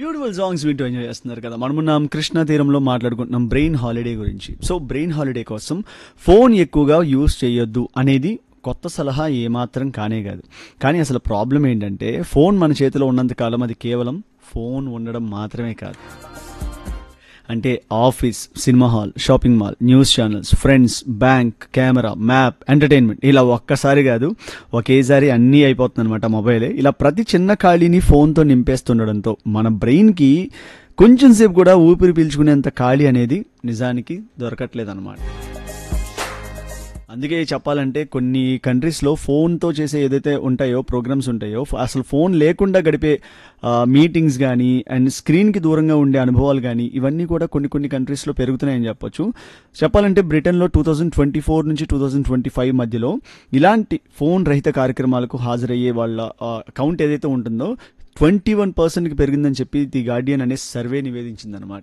beautiful songs వింటూ enjoy చేస్తున్నారు కదా మనమున్నాం కృష్ణా తీరంలో మాట్లాడుకుంటున్నాం బ్రెయిన్ హాలిడే గురించి సో బ్రెయిన్ హాలిడే కోసం ఫోన్ ఎక్కువగా యూస్ చేయొద్దు అనేది కొత్త సలహా ఏమాత్రం కానే కాదు కానీ అసలు ప్రాబ్లం ఏంటంటే ఫోన్ మన చేతిలో ఉన్నంత కాలం అది కేవలం ఫోన్ ఉండడం మాత్రమే కాదు అంటే office cinema hall shopping mall news channels friends bank camera map entertainment ఇలా ఒక్కసారి కాదు ఒకేసారి అన్నీ అయిపోతుంది అనమాట మొబైలే ఇలా ప్రతి చిన్న ఖాళీని ఫోన్తో నింపేస్తుండడంతో మన బ్రెయిన్కి కొంచెం సేపు కూడా ఊపిరి పీల్చుకునేంత ఖాళీ అనేది నిజానికి దొరకట్లేదు అనమాట అందుకే చెప్పాలంటే కొన్ని కంట్రీస్లో ఫోన్తో చేసే ఏదైతే ఉంటాయో ప్రోగ్రామ్స్ ఉంటాయో ఫ- అసలు ఫోన్ లేకుండా గడిపే మీటింగ్స్ కానీ అండ్ స్క్రీన్కి దూరంగా ఉండే అనుభవాలు కానీ ఇవన్నీ కూడా కొన్ని కొన్ని కంట్రీస్లో పెరుగుతున్నాయని చెప్పొచ్చు చెప్పాలంటే బ్రిటన్లో టూ థౌజండ్ ట్వంటీ ఫోర్ నుంచి టూ థౌజండ్ ట్వంటీ ఫైవ్ మధ్యలో ఇలాంటి ఫోన్ రహిత కార్యక్రమాలకు హాజరయ్యే వాళ్ళ కౌంట్ ఏదైతే ఉంటుందో ట్వంటీ వన్ పర్సెంట్కి పెరిగిందని చెప్పి ది గార్డియన్ అనే సర్వే నివేదించిందనమాట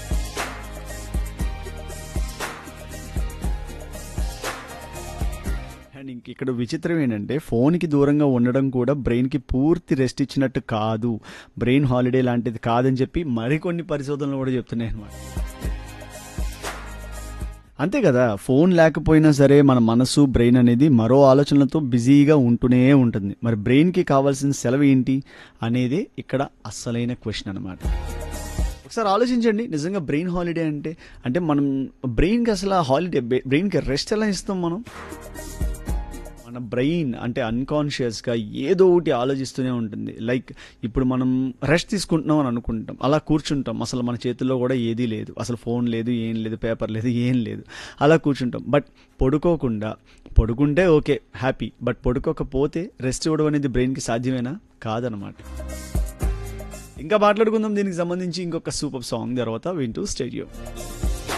అండ్ ఇంక ఇక్కడ విచిత్రం ఏంటంటే ఫోన్కి దూరంగా ఉండడం కూడా బ్రెయిన్కి పూర్తి రెస్ట్ ఇచ్చినట్టు కాదు బ్రెయిన్ హాలిడే లాంటిది కాదని చెప్పి మరికొన్ని పరిశోధనలు కూడా చెప్తున్నాయి అనమాట అంతే కదా ఫోన్ లేకపోయినా సరే మన మనసు బ్రెయిన్ అనేది మరో ఆలోచనలతో బిజీగా ఉంటూనే ఉంటుంది మరి బ్రెయిన్కి కావాల్సిన సెలవు ఏంటి అనేదే ఇక్కడ అస్సలైన క్వశ్చన్ అనమాట ఒకసారి ఆలోచించండి నిజంగా బ్రెయిన్ హాలిడే అంటే అంటే మనం బ్రెయిన్కి అసలు ఆ హాలిడే బ్రెయిన్కి రెస్ట్ ఎలా ఇస్తాం మనం మన బ్రెయిన్ అంటే అన్కాన్షియస్గా ఏదో ఒకటి ఆలోచిస్తూనే ఉంటుంది లైక్ ఇప్పుడు మనం రెస్ట్ తీసుకుంటున్నాం అని అనుకుంటాం అలా కూర్చుంటాం అసలు మన చేతుల్లో కూడా ఏదీ లేదు అసలు ఫోన్ లేదు ఏం లేదు పేపర్ లేదు ఏం లేదు అలా కూర్చుంటాం బట్ పడుకోకుండా పడుకుంటే ఓకే హ్యాపీ బట్ పడుకోకపోతే రెస్ట్ ఇవ్వడం అనేది బ్రెయిన్కి సాధ్యమేనా కాదనమాట ఇంకా మాట్లాడుకుందాం దీనికి సంబంధించి ఇంకొక సూపర్ సాంగ్ తర్వాత వింటూ స్టేడియం